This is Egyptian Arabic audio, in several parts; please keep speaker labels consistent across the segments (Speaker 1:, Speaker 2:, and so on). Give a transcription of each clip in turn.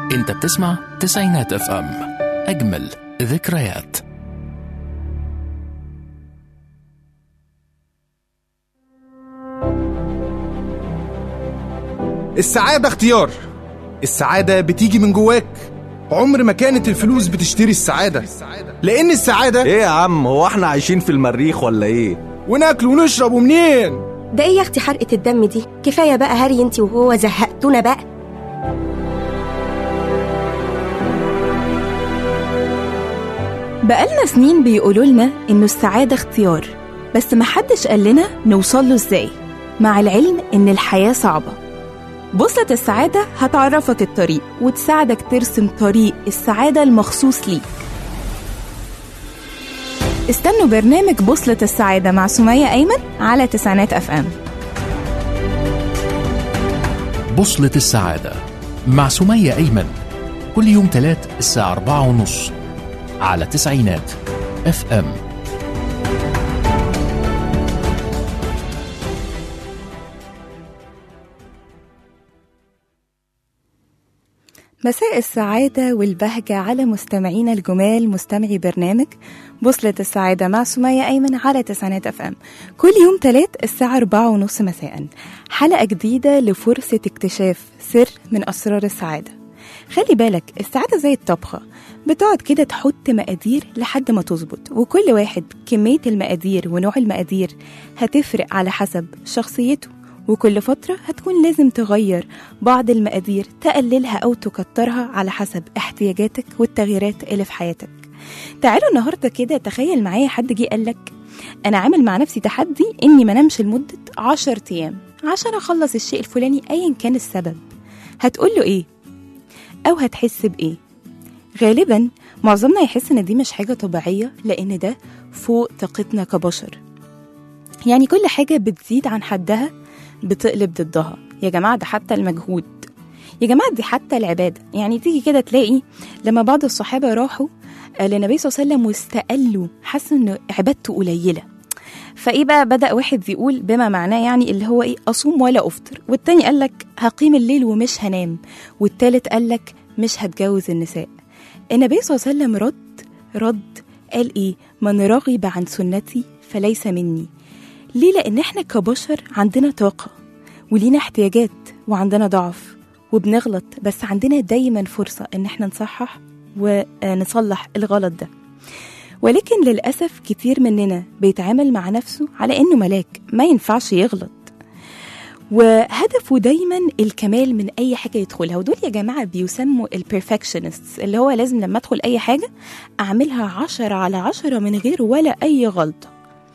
Speaker 1: انت بتسمع تسعينات اف ام اجمل ذكريات
Speaker 2: السعادة اختيار السعادة بتيجي من جواك عمر ما كانت الفلوس بتشتري السعادة لأن السعادة
Speaker 3: ايه يا عم هو احنا عايشين في المريخ ولا ايه
Speaker 2: وناكل ونشرب ومنين
Speaker 4: ده ايه يا اختي حرقة الدم دي كفاية بقى هري انتي وهو زهقتونا بقى
Speaker 5: بقالنا سنين بيقولوا لنا إنه السعادة اختيار بس محدش قال لنا نوصل له إزاي مع العلم إن الحياة صعبة بوصلة السعادة هتعرفك الطريق وتساعدك ترسم طريق السعادة المخصوص ليك استنوا برنامج بوصلة السعادة مع سمية أيمن على تسعينات أف أم
Speaker 1: بوصلة السعادة مع سمية أيمن كل يوم تلات الساعة أربعة ونص على تسعينات اف ام
Speaker 5: مساء السعادة والبهجة على مستمعينا الجمال مستمعي برنامج بوصلة السعادة مع سمية أيمن على تسعينات أف أم كل يوم تلات الساعة أربعة ونص مساء حلقة جديدة لفرصة اكتشاف سر من أسرار السعادة خلي بالك السعادة زي الطبخة بتقعد كده تحط مقادير لحد ما تظبط وكل واحد كمية المقادير ونوع المقادير هتفرق على حسب شخصيته وكل فترة هتكون لازم تغير بعض المقادير تقللها أو تكترها على حسب احتياجاتك والتغييرات اللي في حياتك تعالوا النهاردة كده تخيل معايا حد جه قالك أنا عامل مع نفسي تحدي إني ما نمش لمدة عشر أيام عشان أخلص الشيء الفلاني أيا كان السبب هتقول له إيه؟ أو هتحس بإيه؟ غالبا معظمنا يحس إن دي مش حاجة طبيعية لأن ده فوق طاقتنا كبشر يعني كل حاجة بتزيد عن حدها بتقلب ضدها يا جماعة ده حتى المجهود يا جماعة دي حتى العبادة يعني تيجي كده تلاقي لما بعض الصحابة راحوا آه، للنبي صلى الله عليه وسلم واستقلوا حسوا إن عبادته قليلة فايه بقى بدا واحد يقول بما معناه يعني اللي هو ايه اصوم ولا افطر والتاني قال لك هقيم الليل ومش هنام والتالت قال لك مش هتجوز النساء النبي صلى الله عليه وسلم رد رد قال ايه من رغب عن سنتي فليس مني ليه لان احنا كبشر عندنا طاقه ولينا احتياجات وعندنا ضعف وبنغلط بس عندنا دايما فرصه ان احنا نصحح ونصلح الغلط ده ولكن للأسف كتير مننا بيتعامل مع نفسه على إنه ملاك ما ينفعش يغلط وهدفه دايما الكمال من أي حاجة يدخلها ودول يا جماعة بيسموا البرفكشنست اللي هو لازم لما أدخل أي حاجة أعملها عشرة على عشرة من غير ولا أي غلطة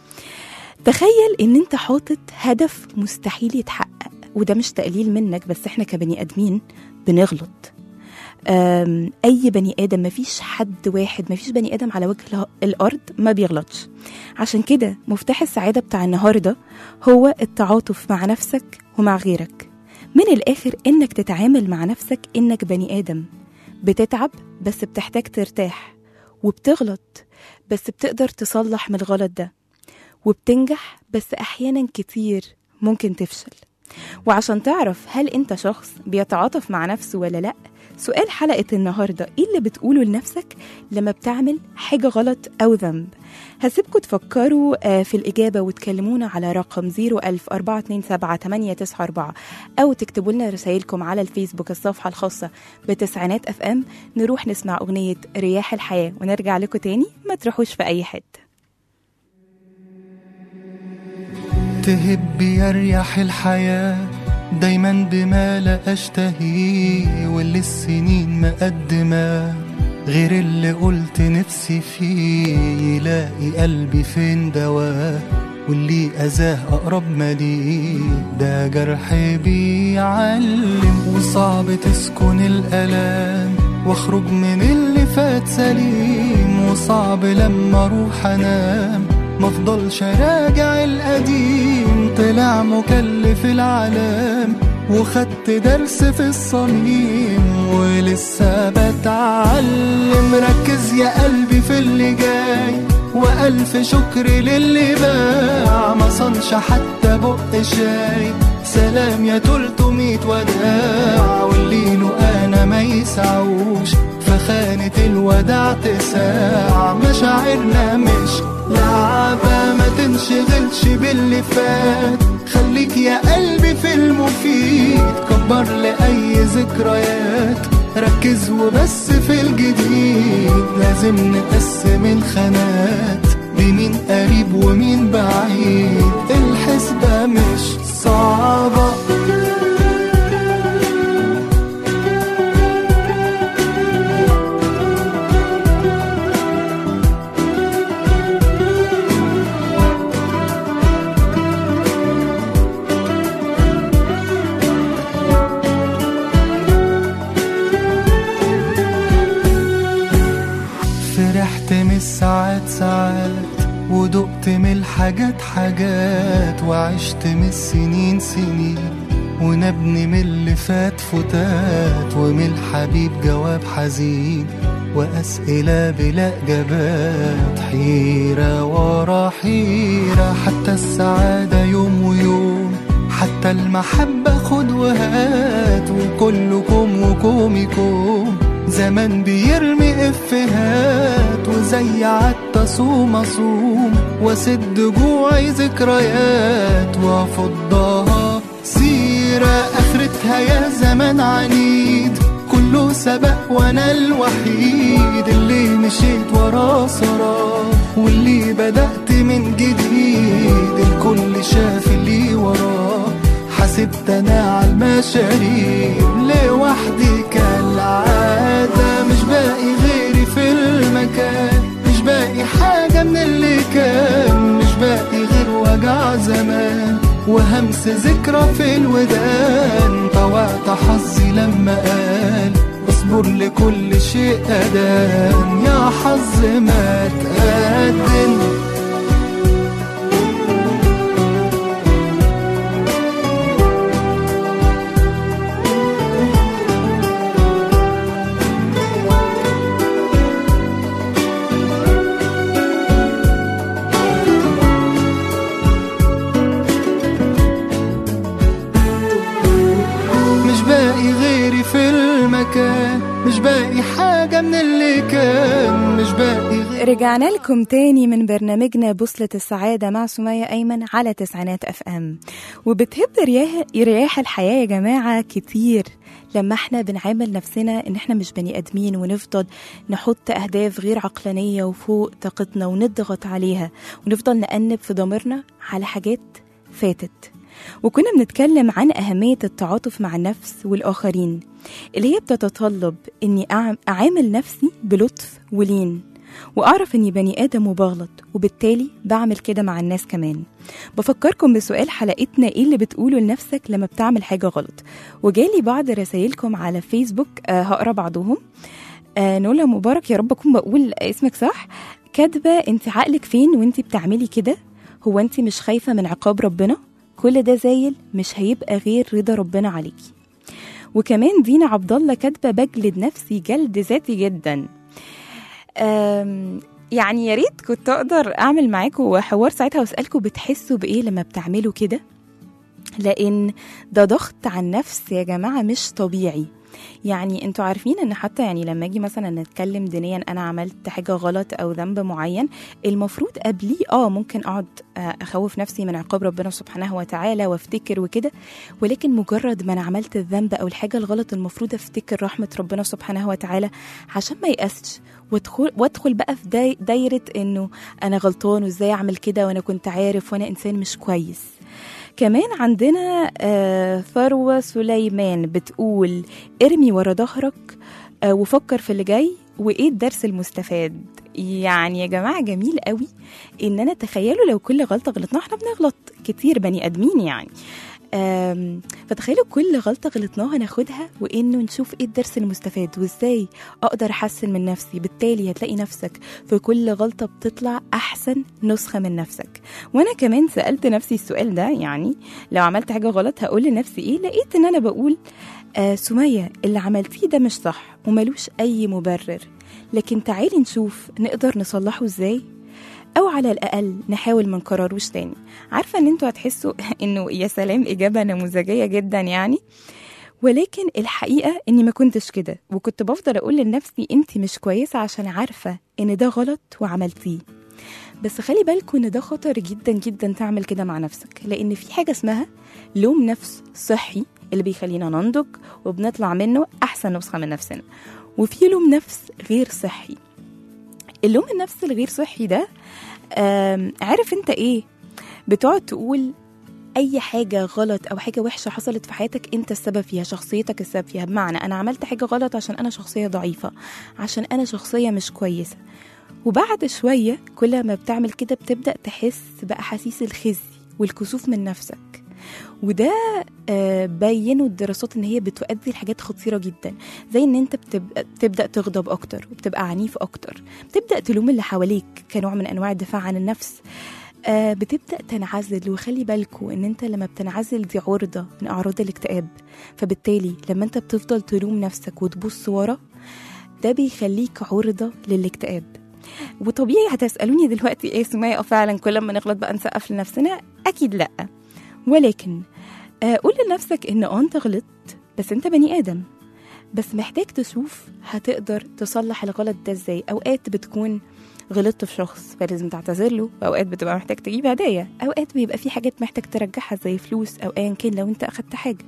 Speaker 5: تخيل إن أنت حاطط هدف مستحيل يتحقق وده مش تقليل منك بس احنا كبني آدمين بنغلط أم، اي بني ادم مفيش حد واحد مفيش بني ادم على وجه اله- الارض ما بيغلطش عشان كده مفتاح السعاده بتاع النهارده هو التعاطف مع نفسك ومع غيرك من الاخر انك تتعامل مع نفسك انك بني ادم بتتعب بس بتحتاج ترتاح وبتغلط بس بتقدر تصلح من الغلط ده وبتنجح بس احيانا كتير ممكن تفشل وعشان تعرف هل انت شخص بيتعاطف مع نفسه ولا لا سؤال حلقة النهاردة ايه اللي بتقوله لنفسك لما بتعمل حاجة غلط أو ذنب هسيبكم تفكروا آه، في الإجابة وتكلمونا على رقم 01427 أو تكتبوا لنا رسائلكم على الفيسبوك الصفحة الخاصة بتسعينات اف ام نروح نسمع أغنية رياح الحياة ونرجع لكم تاني ما تروحوش في أي حتة
Speaker 6: تهب يريح الحياة دايما بما لا أشتهيه واللي السنين مقدمة غير اللي قلت نفسي فيه يلاقي قلبي فين دواه واللي أذاه أقرب ما ليه ده جرح بيعلم وصعب تسكن الألام واخرج من اللي فات سليم وصعب لما اروح انام مفضلش راجع القديم طلع مكلف العالم وخدت درس في الصميم ولسه بتعلم ركز يا قلبي في اللي جاي وألف شكر للي باع ما صنش حتى بق شاي سلام يا تلتمية وداع واللي له أنا ما يسعوش ودعت ساعة مشاعرنا مش لعبة ما تنشغلش باللي فات خليك يا قلبي في المفيد كبر لأي ذكريات ركز وبس في الجديد لازم نقسم الخانات بمين قريب ومين بعيد الحسبة مش صعبة فرحت من الساعات ساعات ودقت من الحاجات حاجات وعشت من السنين سنين ونبني من اللي فات فتات ومن الحبيب جواب حزين وأسئلة بلا إجابات حيرة ورا حيرة حتى السعادة يوم ويوم حتى المحبة خد وهات وكلكم وكومكم زمان بيرمي افهات وزي عدت صوم اصوم واسد جوعي ذكريات وافضها سيرة اخرتها يا زمان عنيد كله سبق وانا الوحيد اللي مشيت وراه سراه واللي بدأت من جديد الكل شاف اللي وراه حسبت انا على المشاريب لوحدي كالعادة مش باقي غيري في المكان مش باقي حاجة من اللي كان مش باقي غير وجع زمان وهمس ذكرى في الودان طوعت حظي لما قال اصبر لكل شيء أدان يا حظ ما تقدم مش باقي غيري في المكان مش باقي حاجة من اللي كان مش باقي غيري
Speaker 5: رجعنا لكم تاني من برنامجنا بوصلة السعادة مع سمية أيمن على تسعينات أف أم وبتهب رياح, رياح الحياة يا جماعة كتير لما احنا بنعامل نفسنا ان احنا مش بني ادمين ونفضل نحط اهداف غير عقلانية وفوق طاقتنا ونضغط عليها ونفضل نأنب في ضميرنا على حاجات فاتت وكنا بنتكلم عن أهمية التعاطف مع النفس والآخرين اللي هي بتتطلب إني أعم- أعامل نفسي بلطف ولين وأعرف إني بني آدم وبغلط وبالتالي بعمل كده مع الناس كمان بفكركم بسؤال حلقتنا إيه اللي بتقوله لنفسك لما بتعمل حاجة غلط وجالي بعض رسايلكم على فيسبوك آه هقرا بعضهم آه نولا مبارك يا رب أكون بقول اسمك صح كاتبة أنت عقلك فين وأنت بتعملي كده هو أنت مش خايفة من عقاب ربنا كل ده زايل مش هيبقى غير رضا ربنا عليكي وكمان دينا عبد الله كاتبه بجلد نفسي جلد ذاتي جدا أم، يعني يا ريت كنت اقدر اعمل معاكم حوار ساعتها واسالكم بتحسوا بايه لما بتعملوا كده لان ده ضغط على النفس يا جماعه مش طبيعي يعني انتوا عارفين ان حتى يعني لما اجي مثلا نتكلم دينيا انا عملت حاجه غلط او ذنب معين المفروض قبليه اه ممكن اقعد آه، اخوف نفسي من عقاب ربنا سبحانه وتعالى وافتكر وكده ولكن مجرد ما انا عملت الذنب او الحاجه الغلط المفروض افتكر رحمه ربنا سبحانه وتعالى عشان ما يأسش وادخل وادخل بقى في داي دايره انه انا غلطان وازاي اعمل كده وانا كنت عارف وانا انسان مش كويس كمان عندنا آه، ثروة سليمان بتقول ارمي ورا ظهرك آه، وفكر في اللي جاي وايه الدرس المستفاد يعني يا جماعة جميل قوي ان انا تخيلوا لو كل غلطة غلطناها احنا بنغلط كتير بني ادمين يعني آم، فتخيلوا كل غلطة غلطناها ناخدها وإنه نشوف إيه الدرس المستفاد وإزاي أقدر أحسن من نفسي بالتالي هتلاقي نفسك في كل غلطة بتطلع أحسن نسخة من نفسك وأنا كمان سألت نفسي السؤال ده يعني لو عملت حاجة غلط هقول لنفسي إيه لقيت إن أنا بقول آه سمية اللي عملتيه ده مش صح وملوش أي مبرر لكن تعالي نشوف نقدر نصلحه إزاي او على الاقل نحاول ما نكرروش تاني عارفه ان انتوا هتحسوا انه يا سلام اجابه نموذجيه جدا يعني ولكن الحقيقة إني ما كنتش كده وكنت بفضل أقول لنفسي أنت مش كويسة عشان عارفة إن ده غلط وعملتيه بس خلي بالكوا إن ده خطر جدا جدا تعمل كده مع نفسك لأن في حاجة اسمها لوم نفس صحي اللي بيخلينا ننضج وبنطلع منه أحسن نسخة من نفسنا وفي لوم نفس غير صحي اللوم النفس الغير صحي ده آم، عارف انت ايه بتقعد تقول اي حاجه غلط او حاجه وحشه حصلت في حياتك انت السبب فيها شخصيتك السبب فيها بمعنى انا عملت حاجه غلط عشان انا شخصيه ضعيفه عشان انا شخصيه مش كويسه وبعد شويه كل ما بتعمل كده بتبدا تحس باحاسيس الخزي والكسوف من نفسك وده آه، بينوا الدراسات ان هي بتؤدي لحاجات خطيره جدا زي ان انت بتبقى بتبدا تغضب اكتر وبتبقى عنيف اكتر بتبدا تلوم اللي حواليك كنوع من انواع الدفاع عن النفس آه بتبدا تنعزل وخلي بالكوا ان انت لما بتنعزل دي عرضه من اعراض الاكتئاب فبالتالي لما انت بتفضل تلوم نفسك وتبص ورا ده بيخليك عرضه للاكتئاب وطبيعي هتسالوني دلوقتي ايه سمية اه فعلا كل ما نغلط بقى نسقف لنفسنا اكيد لا ولكن آه قول لنفسك ان اه انت غلطت بس انت بني ادم بس محتاج تشوف هتقدر تصلح الغلط ده ازاي اوقات بتكون غلطت في شخص فلازم تعتذر له واوقات بتبقى محتاج تجيب هدايا اوقات بيبقى في حاجات محتاج ترجعها زي فلوس او ايا كان لو انت اخدت حاجه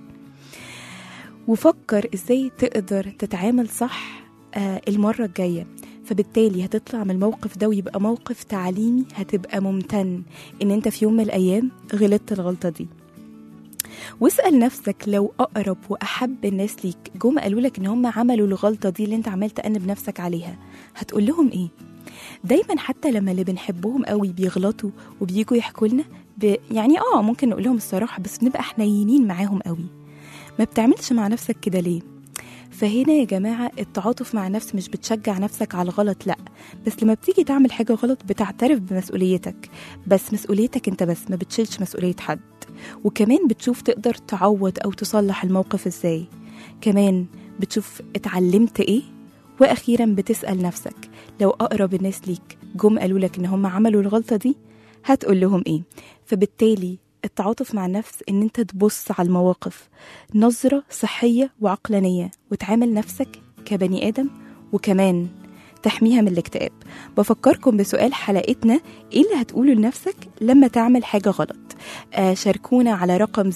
Speaker 5: وفكر ازاي تقدر تتعامل صح آه المره الجايه فبالتالي هتطلع من الموقف ده ويبقى موقف تعليمي هتبقى ممتن ان انت في يوم من الايام غلطت الغلطه دي واسال نفسك لو اقرب واحب الناس ليك جم قالوا لك ان هم عملوا الغلطه دي اللي انت عمال تأنب نفسك عليها هتقول لهم ايه دايما حتى لما اللي بنحبهم قوي بيغلطوا وبيجوا يحكوا لنا ب... يعني اه ممكن نقول لهم الصراحه بس بنبقى حنينين معاهم قوي ما بتعملش مع نفسك كده ليه فهنا يا جماعة التعاطف مع النفس مش بتشجع نفسك على الغلط لأ بس لما بتيجي تعمل حاجة غلط بتعترف بمسؤوليتك بس مسؤوليتك انت بس ما بتشيلش مسؤولية حد وكمان بتشوف تقدر تعوض أو تصلح الموقف ازاي كمان بتشوف اتعلمت ايه وأخيرا بتسأل نفسك لو أقرب الناس ليك جم قالوا لك إن هم عملوا الغلطة دي هتقول لهم إيه فبالتالي التعاطف مع النفس إن أنت تبص على المواقف نظرة صحية وعقلانية وتعامل نفسك كبني آدم وكمان تحميها من الاكتئاب بفكركم بسؤال حلقتنا ايه اللي هتقوله لنفسك لما تعمل حاجة غلط آه شاركونا على رقم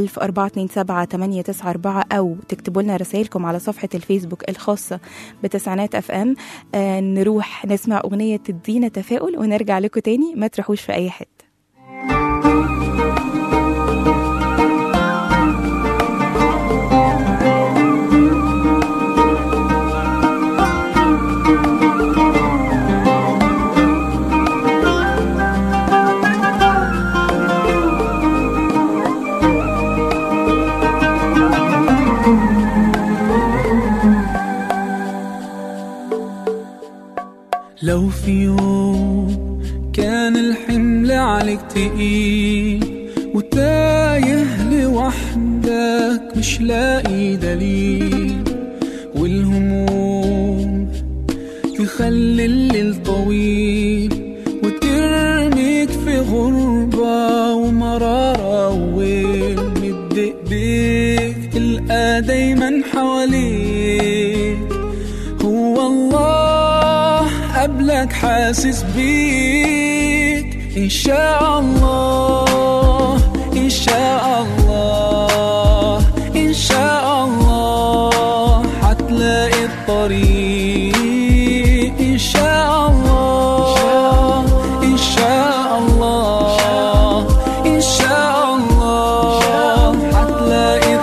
Speaker 5: 01427 أو تكتبوا لنا رسائلكم على صفحة الفيسبوك الخاصة بتسعينات اف ام آه نروح نسمع أغنية تدينا تفاؤل ونرجع لكم تاني ما تروحوش في أي حتة
Speaker 7: لو في يوم كان الحمل عليك تقيل وتايه لوحدك مش لاقي دليل والهموم تخلي الليل طويل وترميك في غربة ومرارة وويل مد ايديك تلقى دايما حواليك هو الله قبلك حاسس بيك إن شاء الله إن شاء الله إن شاء الله هتلاقي الطريق إن شاء الله إن شاء الله إن شاء الله هتلاقي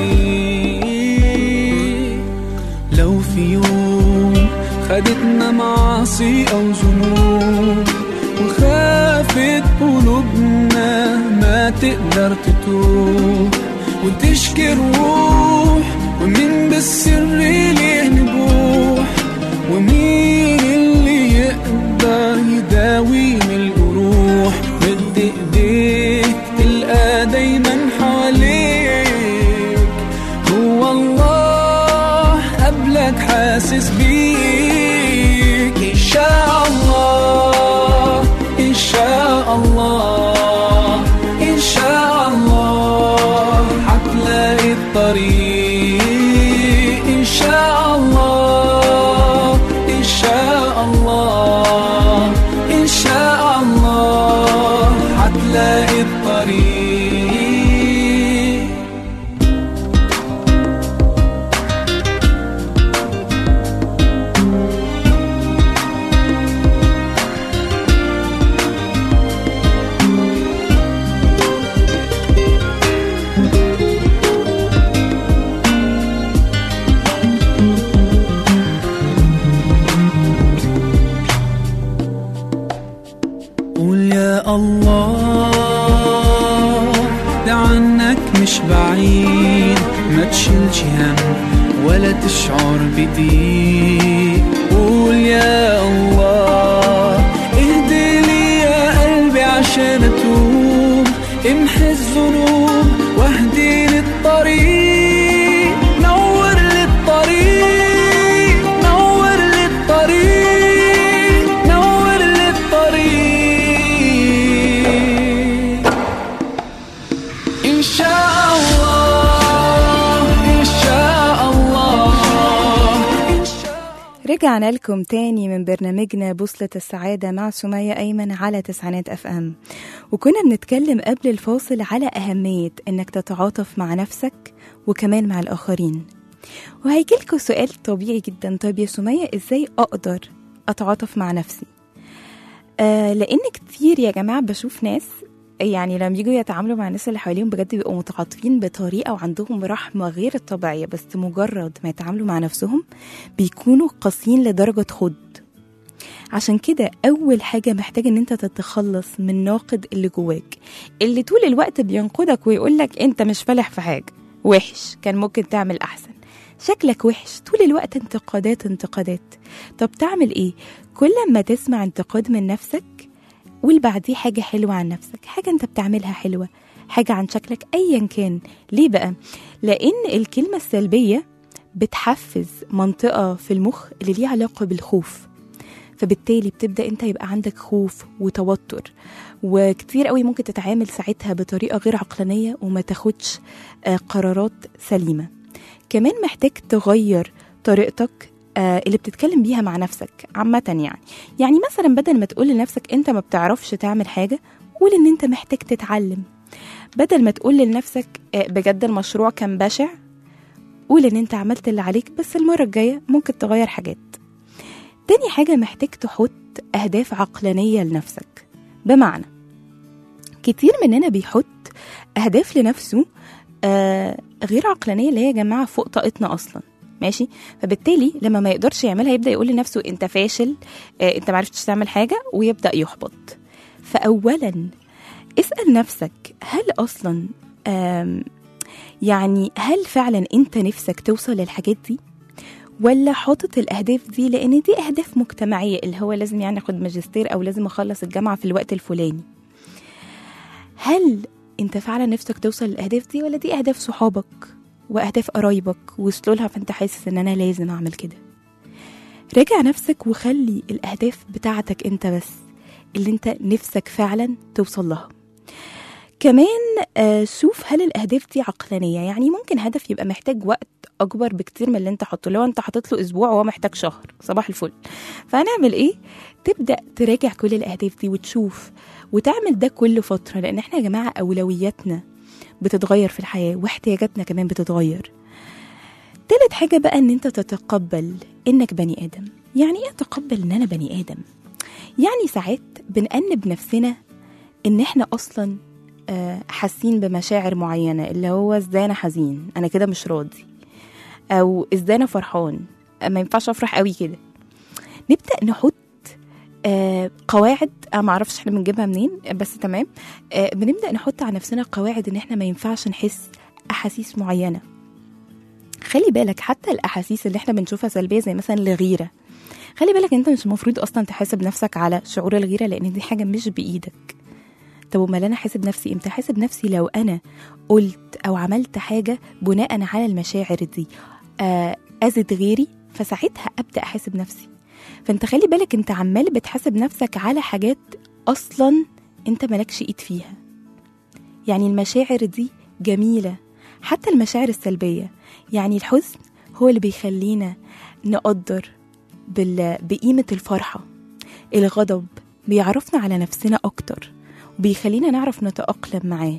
Speaker 7: الطريق لو في يوم خدتنا معاصي أو ذنوب وخافت قلوبنا ما تقدر تتوب وتشكي روح ومين بالسر ليه نبوح ومين اللي يقدر يداوي من الجروح مد ايديك تلقى دايما حواليك هو الله قبلك حاسس بيك إن شاء الله إن شاء الله إن شاء الله هتلاقي الطريق وحيد ما تشيلش هم ولا تشعر بضيق قول يا الله اهدي لي يا قلبي عشان اتوب امحي الذنوب واهدي للطريق نور للطريق نور للطريق نور للطريق إن شاء الله إن شاء الله إن شاء
Speaker 5: رجعنا لكم تاني من برنامجنا بوصلة السعادة مع سمية أيمن على تسعينات أف أم وكنا بنتكلم قبل الفاصل على أهمية إنك تتعاطف مع نفسك وكمان مع الآخرين وهيجيلكوا سؤال طبيعي جدا طيب يا سمية إزاي أقدر أتعاطف مع نفسي آه لأن كتير يا جماعة بشوف ناس يعني لما يجوا يتعاملوا مع الناس اللي حواليهم بجد بيبقوا متعاطفين بطريقة وعندهم رحمة غير الطبيعية بس مجرد ما يتعاملوا مع نفسهم بيكونوا قاسيين لدرجة خد عشان كده أول حاجة محتاج إن أنت تتخلص من الناقد اللي جواك اللي طول الوقت بينقدك ويقولك أنت مش فالح في حاجة وحش كان ممكن تعمل أحسن شكلك وحش طول الوقت انتقادات انتقادات طب تعمل إيه كل ما تسمع انتقاد من نفسك قول بعديه حاجة حلوة عن نفسك حاجة أنت بتعملها حلوة حاجة عن شكلك أيا كان ليه بقى؟ لأن الكلمة السلبية بتحفز منطقة في المخ اللي ليها علاقة بالخوف فبالتالي بتبدا انت يبقى عندك خوف وتوتر وكتير قوي ممكن تتعامل ساعتها بطريقه غير عقلانيه وما تاخدش آه، قرارات سليمه كمان محتاج تغير طريقتك آه، اللي بتتكلم بيها مع نفسك عامة يعني يعني مثلا بدل ما تقول لنفسك انت ما بتعرفش تعمل حاجة قول ان انت محتاج تتعلم بدل ما تقول لنفسك آه، بجد المشروع كان بشع قول ان انت عملت اللي عليك بس المرة الجاية ممكن تغير حاجات تاني حاجة محتاج تحط أهداف عقلانية لنفسك بمعنى كتير مننا بيحط أهداف لنفسه آه غير عقلانية اللي هي يا جماعة فوق طاقتنا أصلا ماشي فبالتالي لما ما يقدرش يعملها يبدأ يقول لنفسه أنت فاشل آه أنت معرفتش تعمل حاجة ويبدأ يحبط فأولا اسأل نفسك هل أصلا آم يعني هل فعلا أنت نفسك توصل للحاجات دي ولا حاطط الاهداف دي لان دي اهداف مجتمعيه اللي هو لازم يعني اخد ماجستير او لازم اخلص الجامعه في الوقت الفلاني هل انت فعلا نفسك توصل للاهداف دي ولا دي اهداف صحابك واهداف قرايبك وصلوا لها فانت حاسس ان انا لازم اعمل كده راجع نفسك وخلي الاهداف بتاعتك انت بس اللي انت نفسك فعلا توصل لها كمان آه، شوف هل الاهداف دي عقلانيه يعني ممكن هدف يبقى محتاج وقت اكبر بكتير من اللي انت حاطه لو انت حاطط له اسبوع وهو محتاج شهر صباح الفل فهنعمل ايه تبدا تراجع كل الاهداف دي وتشوف وتعمل ده كل فتره لان احنا يا جماعه اولوياتنا بتتغير في الحياه واحتياجاتنا كمان بتتغير تالت حاجه بقى ان انت تتقبل انك بني ادم يعني ايه اتقبل ان انا بني ادم يعني ساعات بنأنب نفسنا ان احنا اصلا آه، حاسين بمشاعر معينه اللي هو ازاي انا حزين انا كده مش راضي او ازاي انا فرحان ما ينفعش افرح قوي كده نبدا نحط آه قواعد انا ما اعرفش احنا بنجيبها منين بس تمام آه بنبدا نحط على نفسنا قواعد ان احنا ما ينفعش نحس احاسيس معينه خلي بالك حتى الاحاسيس اللي احنا بنشوفها سلبيه زي مثلا الغيره خلي بالك انت مش المفروض اصلا تحاسب نفسك على شعور الغيره لان دي حاجه مش بايدك طب امال انا حاسب نفسي امتى حاسب نفسي لو انا قلت او عملت حاجه بناء على المشاعر دي آه، اذت غيري فساعتها ابدا احاسب نفسي فانت خلي بالك انت عمال بتحاسب نفسك على حاجات اصلا انت مالكش ايد فيها يعني المشاعر دي جميله حتى المشاعر السلبيه يعني الحزن هو اللي بيخلينا نقدر بال... بقيمه الفرحه الغضب بيعرفنا على نفسنا اكتر وبيخلينا نعرف نتاقلم معاه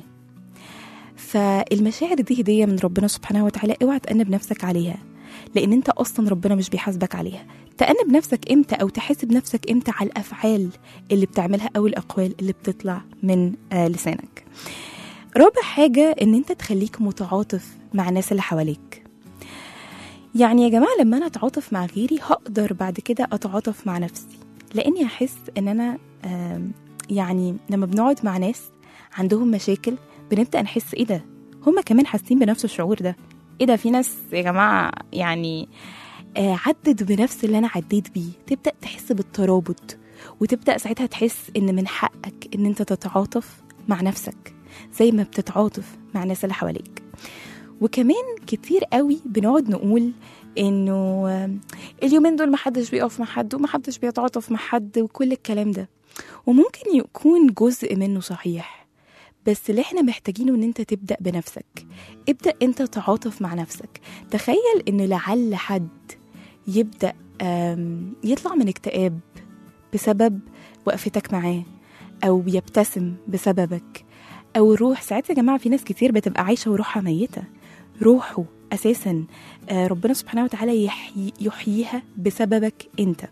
Speaker 5: فالمشاعر دي هديه من ربنا سبحانه وتعالى اوعى تأنب نفسك عليها لان انت اصلا ربنا مش بيحاسبك عليها تأنب نفسك امتى او تحاسب نفسك امتى على الافعال اللي بتعملها او الاقوال اللي بتطلع من آه لسانك رابع حاجة ان انت تخليك متعاطف مع الناس اللي حواليك يعني يا جماعة لما انا اتعاطف مع غيري هقدر بعد كده اتعاطف مع نفسي لاني هحس ان انا آم، يعني لما بنقعد مع ناس عندهم مشاكل بنبدأ نحس ايه ده هم كمان حاسين بنفس الشعور ده ايه ده في ناس يا جماعه يعني آه عدت بنفس اللي انا عديت بيه تبدا تحس بالترابط وتبدا ساعتها تحس ان من حقك ان انت تتعاطف مع نفسك زي ما بتتعاطف مع الناس اللي حواليك وكمان كتير قوي بنقعد نقول انه آه، اليومين دول محدش بيقف مع حد ومحدش بيتعاطف مع حد وكل الكلام ده وممكن يكون جزء منه صحيح بس اللي احنا محتاجينه ان انت تبدأ بنفسك ابدأ انت تعاطف مع نفسك تخيل ان لعل حد يبدأ آم، يطلع من اكتئاب بسبب وقفتك معاه او يبتسم بسببك او روح ساعات يا جماعه في ناس كتير بتبقى عايشه وروحها ميته روحه اساسا آه، ربنا سبحانه وتعالى يحيي يحييها بسببك انت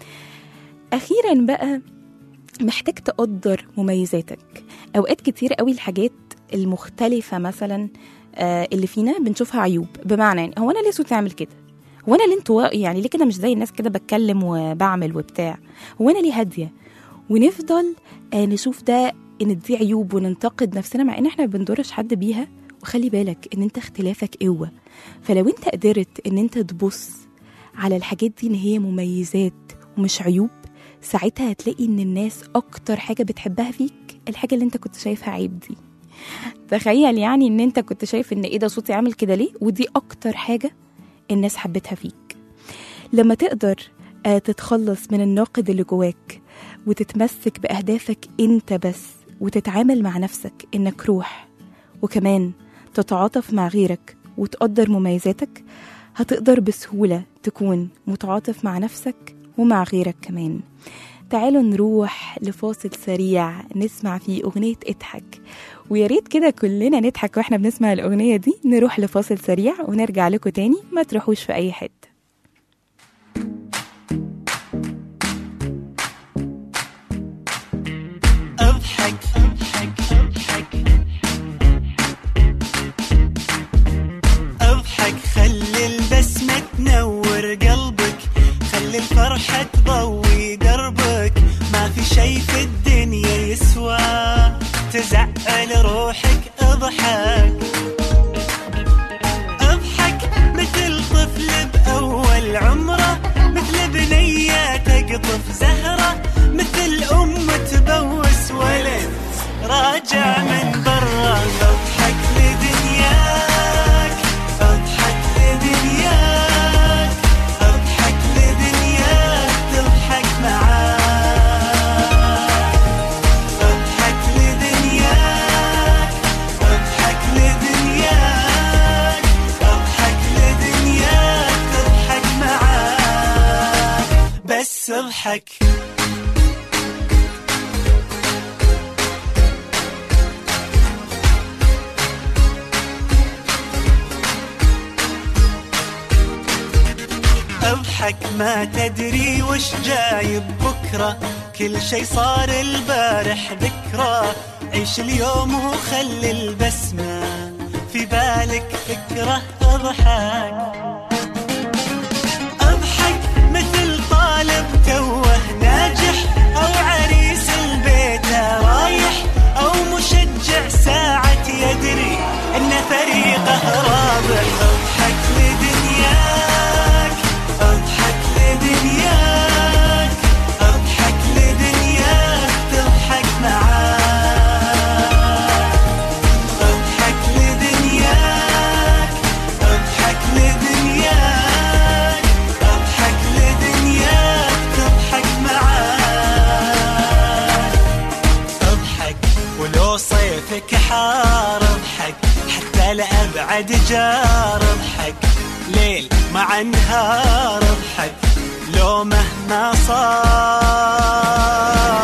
Speaker 5: اخيرا بقى محتاج تقدر مميزاتك اوقات كتير قوي الحاجات المختلفه مثلا آه، اللي فينا بنشوفها عيوب بمعنى يعني هو انا ليه صوتي عامل كده هو انا ليه انطوائي يعني ليه كده مش زي الناس كده بتكلم وبعمل وبتاع هو انا ليه هاديه ونفضل آه، نشوف ده ان دي عيوب وننتقد نفسنا مع ان احنا ما بندورش حد بيها وخلي بالك ان انت اختلافك قوه فلو انت قدرت ان انت تبص على الحاجات دي ان هي مميزات ومش عيوب ساعتها هتلاقي ان الناس اكتر حاجه بتحبها فيك الحاجه اللي انت كنت شايفها عيب دي تخيل يعني ان انت كنت شايف ان ايه ده صوتي عامل كده ليه ودي اكتر حاجه الناس حبتها فيك لما تقدر آه، تتخلص من الناقد اللي جواك وتتمسك بأهدافك أنت بس وتتعامل مع نفسك إنك روح وكمان تتعاطف مع غيرك وتقدر مميزاتك هتقدر بسهولة تكون متعاطف مع نفسك ومع غيرك كمان تعالوا نروح لفاصل سريع نسمع فيه أغنية اضحك ويا ريت كده كلنا نضحك واحنا بنسمع الأغنية دي نروح لفاصل سريع ونرجع لكم تاني ما تروحوش في أي حتة
Speaker 8: اضحك اضحك اضحك اضحك خلي البسمة تنور قلبك خلي الفرحة تضوي دربك ما في شي في الدنيا يسوى تزعل روحك اضحك اضحك مثل طفل بأول عمره مثل بنية تقطف زهرة مثل أم تبوس ولد راجع من برا اضحك لدنياك اضحك لدنياك اضحك لدنياك تضحك معاك اضحك لدنياك اضحك لدنياك اضحك لدنياك تضحك معاك بس اضحك اضحك ما تدري وش جايب بكرة كل شي صار البارح ذكرى عيش اليوم وخلي البسمة في بالك فكرة اضحك اضحك مثل طالب توه ناجح او عريس البيت رايح او مشجع ساعة يدري ان فريقه رابح اضحك لدنياك اضحك لدنياك اضحك لدنياك تضحك معاك اضحك لدنياك اضحك لدنياك اضحك لدنياك تضحك معاك اضحك ولو صيفك حار اضحك حتى لأبعد جار اضحك ليل مع نهار اضحك لو مهما صار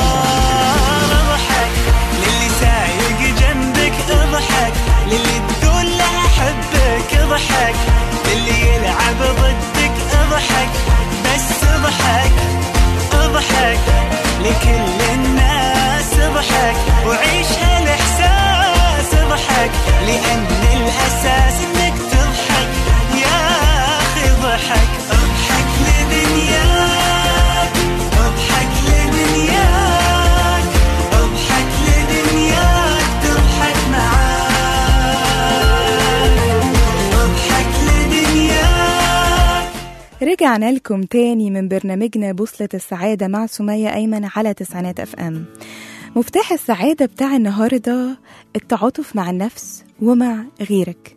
Speaker 8: اضحك للي سايق جنبك اضحك للي تقول له احبك اضحك للي يلعب ضدك اضحك بس اضحك اضحك لكل الناس اضحك وعيش هالاحساس اضحك لان الاساس انك تضحك يا اخي اضحك اضحك لدنياك اضحك
Speaker 5: رجعنا لكم تاني من برنامجنا بوصلة السعادة مع سمية أيمن على تسعينات أف أم مفتاح السعادة بتاع النهاردة التعاطف مع النفس ومع غيرك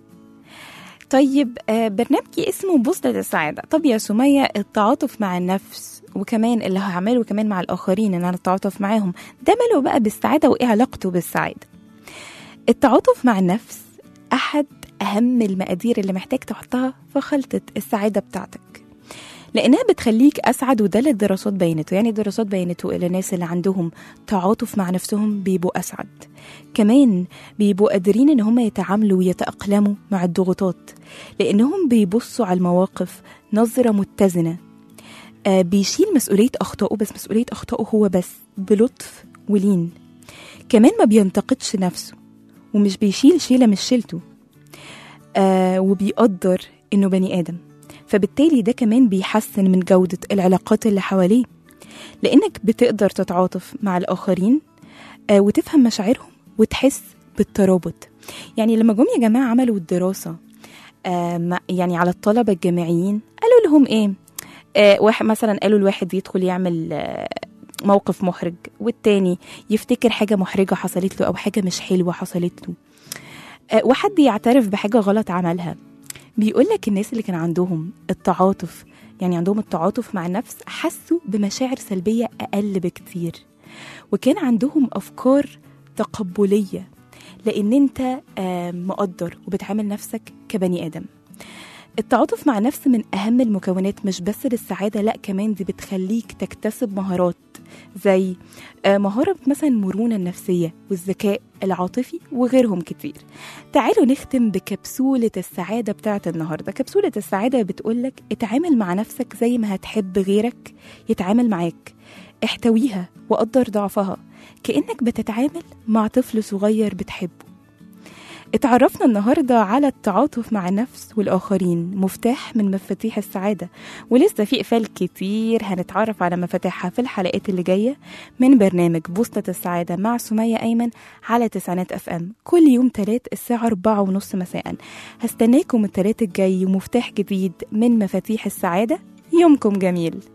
Speaker 5: طيب آه، برنامجي اسمه بوصلة السعادة طب يا سمية التعاطف مع النفس وكمان اللي هعمله كمان مع الآخرين إن أنا أتعاطف معاهم ده ماله بقى بالسعادة وإيه علاقته بالسعادة التعاطف مع النفس أحد أهم المقادير اللي محتاج تحطها في خلطة السعادة بتاعتك لأنها بتخليك أسعد وده اللي الدراسات بينته يعني الدراسات بينته إلى الناس اللي عندهم تعاطف مع نفسهم بيبقوا أسعد كمان بيبقوا قادرين إن هم يتعاملوا ويتأقلموا مع الضغوطات لأنهم بيبصوا على المواقف نظرة متزنة آه بيشيل مسؤولية أخطائه بس مسؤولية أخطائه هو بس بلطف ولين كمان ما بينتقدش نفسه ومش بيشيل شيلة مش شيلته آه وبيقدر إنه بني آدم فبالتالي ده كمان بيحسن من جودة العلاقات اللي حواليه لأنك بتقدر تتعاطف مع الآخرين آه وتفهم مشاعرهم وتحس بالترابط يعني لما جم يا جماعة عملوا الدراسة آه مع- يعني على الطلبة الجامعيين قالوا لهم إيه آه واحد مثلا قالوا الواحد يدخل يعمل آه موقف محرج والتاني يفتكر حاجة محرجة حصلت له أو حاجة مش حلوة حصلت له آه وحد يعترف بحاجة غلط عملها بيقول لك الناس اللي كان عندهم التعاطف يعني عندهم التعاطف مع النفس حسوا بمشاعر سلبية أقل بكتير وكان عندهم أفكار تقبلية لأن أنت آه، مقدر وبتعامل نفسك كبني آدم التعاطف مع النفس من أهم المكونات مش بس للسعادة لأ كمان دي بتخليك تكتسب مهارات زي آه، مهارة مثلا المرونة النفسية والذكاء العاطفي وغيرهم كتير تعالوا نختم بكبسولة السعادة بتاعت النهاردة كبسولة السعادة بتقولك اتعامل مع نفسك زي ما هتحب غيرك يتعامل معاك احتويها وقدر ضعفها كأنك بتتعامل مع طفل صغير بتحبه اتعرفنا النهاردة على التعاطف مع النفس والآخرين مفتاح من مفاتيح السعادة ولسه في إقفال كتير هنتعرف على مفاتيحها في الحلقات اللي جاية من برنامج بوصلة السعادة مع سمية أيمن على تسعينات أف أم كل يوم تلات الساعة أربعة ونص مساء هستناكم التلات الجاي ومفتاح جديد من مفاتيح السعادة يومكم جميل